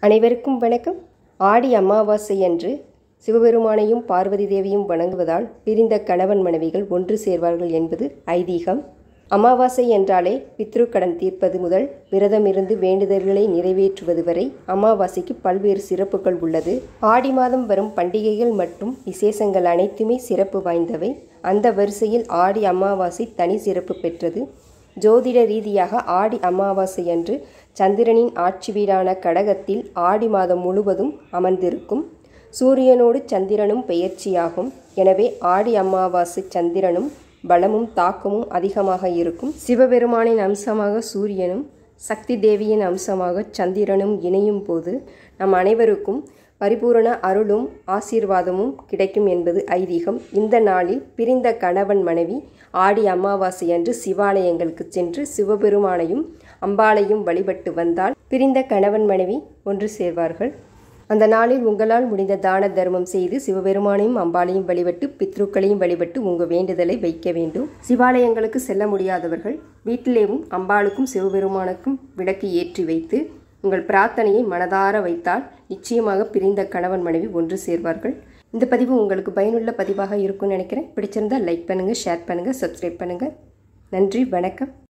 அனைவருக்கும் வணக்கம் ஆடி அமாவாசை அன்று சிவபெருமானையும் பார்வதி தேவியும் வணங்குவதால் பிரிந்த கணவன் மனைவிகள் ஒன்று சேர்வார்கள் என்பது ஐதீகம் அமாவாசை என்றாலே பித்ருக்கடன் தீர்ப்பது முதல் விரதமிருந்து வேண்டுதல்களை நிறைவேற்றுவது வரை அமாவாசைக்கு பல்வேறு சிறப்புகள் உள்ளது ஆடி மாதம் வரும் பண்டிகைகள் மற்றும் விசேஷங்கள் அனைத்துமே சிறப்பு வாய்ந்தவை அந்த வரிசையில் ஆடி அமாவாசை தனி சிறப்பு பெற்றது ஜோதிட ரீதியாக ஆடி அமாவாசை அன்று சந்திரனின் ஆட்சி வீடான கடகத்தில் ஆடி மாதம் முழுவதும் அமர்ந்திருக்கும் சூரியனோடு சந்திரனும் பெயர்ச்சியாகும் எனவே ஆடி அமாவாசை சந்திரனும் பலமும் தாக்கமும் அதிகமாக இருக்கும் சிவபெருமானின் அம்சமாக சூரியனும் சக்தி தேவியின் அம்சமாக சந்திரனும் இணையும் போது நம் அனைவருக்கும் பரிபூரண அருளும் ஆசீர்வாதமும் கிடைக்கும் என்பது ஐதீகம் இந்த நாளில் பிரிந்த கணவன் மனைவி ஆடி அமாவாசை அன்று சிவாலயங்களுக்கு சென்று சிவபெருமானையும் அம்பாளையும் வழிபட்டு வந்தால் பிரிந்த கணவன் மனைவி ஒன்று சேர்வார்கள் அந்த நாளில் உங்களால் முடிந்த தான தர்மம் செய்து சிவபெருமானையும் அம்பாளையும் வழிபட்டு பித்ருக்களையும் வழிபட்டு உங்கள் வேண்டுதலை வைக்க வேண்டும் சிவாலயங்களுக்கு செல்ல முடியாதவர்கள் வீட்டிலேயும் அம்பாளுக்கும் சிவபெருமானுக்கும் விளக்கு ஏற்றி வைத்து உங்கள் பிரார்த்தனையை மனதார வைத்தால் நிச்சயமாக பிரிந்த கணவன் மனைவி ஒன்று சேர்வார்கள் இந்த பதிவு உங்களுக்கு பயனுள்ள பதிவாக இருக்கும்னு நினைக்கிறேன் பிடிச்சிருந்தால் லைக் பண்ணுங்கள் ஷேர் பண்ணுங்கள் சப்ஸ்கிரைப் பண்ணுங்கள் நன்றி வணக்கம்